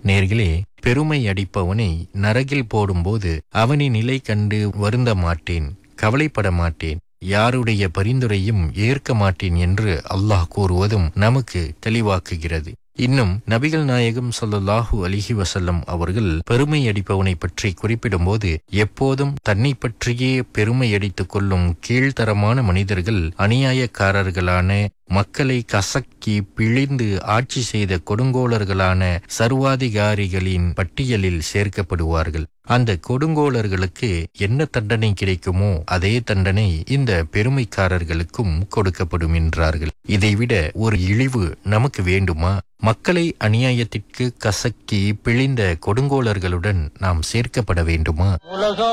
நேர்களே பெருமை அடிப்பவனை நரகில் போடும்போது அவனின் நிலை கண்டு வருந்த மாட்டேன் கவலைப்பட மாட்டேன் யாருடைய பரிந்துரையும் ஏற்க மாட்டேன் என்று அல்லாஹ் கூறுவதும் நமக்கு தெளிவாக்குகிறது இன்னும் நபிகள் நாயகம் ஸல்லல்லாஹு அலிஹி வசல்லம் அவர்கள் பெருமை அடிப்பவனை பற்றி குறிப்பிடும்போது எப்போதும் தன்னை பற்றியே பெருமை அடித்துக் கொள்ளும் கீழ்த்தரமான மனிதர்கள் அநியாயக்காரர்களான மக்களை கசக்கி பிழிந்து ஆட்சி செய்த கொடுங்கோலர்களான சர்வாதிகாரிகளின் பட்டியலில் சேர்க்கப்படுவார்கள் அந்த கொடுங்கோலர்களுக்கு என்ன தண்டனை கிடைக்குமோ அதே தண்டனை இந்த பெருமைக்காரர்களுக்கும் கொடுக்கப்படும் என்றார்கள் இதைவிட ஒரு இழிவு நமக்கு வேண்டுமா மக்களை அநியாயத்திற்கு கசக்கி பிழிந்த கொடுங்கோலர்களுடன் நாம் சேர்க்கப்பட வேண்டுமா உலகம்